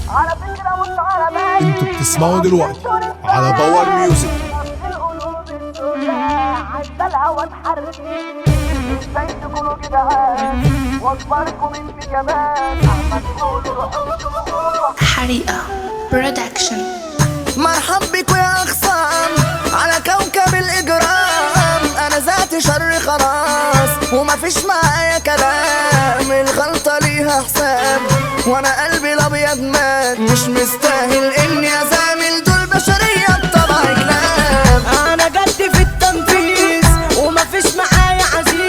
على فكرة مش على بالي انتوا بتسمعوا دلوقتي على باور ميوزك القلوب السوداء عدى الهوى اتحرك ازاي تكونوا جدعان واكبركم مني كمان احمد قولوا روحوا شوفوا حريقة برودكشن مرحب بكوا يا اخصام على كوكب الاجرام انا ذات شر خلاص ومفيش معايا كلام الغلطه ليها حساب وانا قلبي الابيض مات مش مستاهل اني ازامل دول بشريه بطبع كلاب انا جد في التنفيذ ومفيش معايا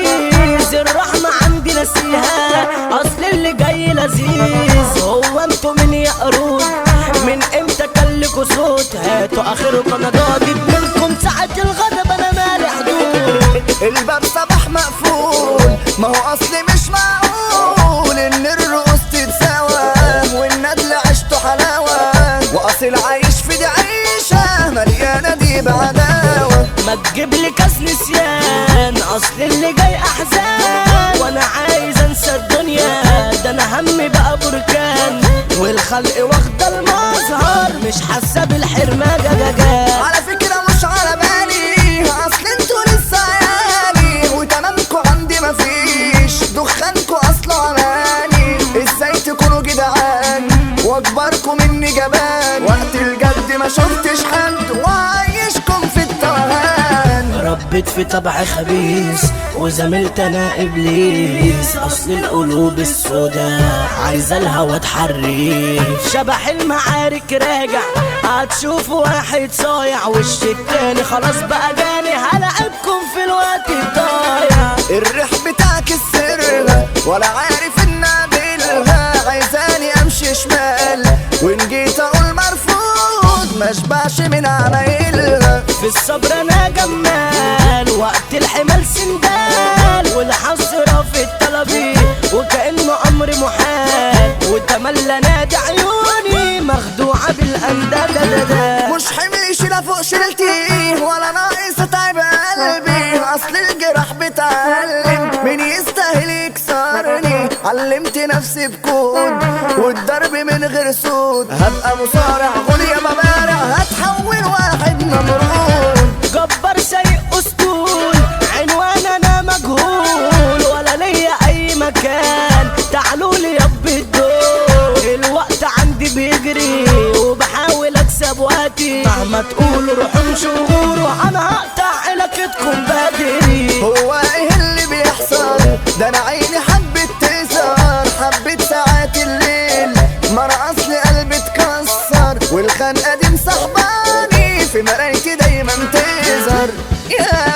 عزيز الرحمة عندي نسيها اصل اللي جاي لذيذ هو انتوا من يا قرود من امتى كان لكوا صوت هاتوا اخركم انا ضاغط منكم ساعة الغضب انا مالي حدود الباب صباح مقفول ما هو اصلي مش معقول ان الرؤوس تتساوى والندل عشته حلاوه واصل عايش في دي عيشه مليانه دي بعداوه ما تجيب لي كاس نسيان اصل اللي جاي احزان وانا عايز انسى الدنيا ده انا همي بقى بركان والخلق واخده المظهر مش حاسه بالحرمان جا على فكره مش على بالي اصل انتوا لسه عيالي وتمامكوا عندي مفيش دخانكوا اصله علاني ازاي تكونوا جدعان واكبركوا مني جبان وقت الجد ما شفتش حد وعايشكم في التوهان ربيت في طبع خبيث وزميلت انا ابليس اصل القلوب السوداء عايزه الهوا تحريف شبح المعارك راجع هتشوف واحد صايع وش التاني خلاص بقى جاني هلاقيكم في الوقت الضايع الريح بتاعك السرها ولا عارف ان اقابلها عايزاني امشي شمال وان جيت اقول مرفوض ما اشبعش من عمايلها في الصبر انا جمال وقت الحمال سندال والحسرة في الطلبي وكأنه امر محال وتملى نادي عيوني مخدوعة بالاندال مش حمل شيلة فوق شيلتي ولا ناقص اتعب قلبي اصل الجراح بتعلم مين يستاهل يكسرني علمت نفسي بكود والضرب من غير صوت هبقى مصارع غنية مبارع هتحول واحد نمرود جبار سايق اسطول عنوان انا مجهول ولا ليا اي مكان تعالوا لي يب الدول الوقت عندي بيجري وبحاول اكسب وقتي مهما تقولوا روحوا انشغلوا انا هقطع علاقتكم بدري هو ايه اللي بيحصل ده انا عيني حبت تسهر حبت ساعات الليل مرة اصلي قلبي اتكسر والخنقة دي مصاحباني في مرايتي دايما تظهر يا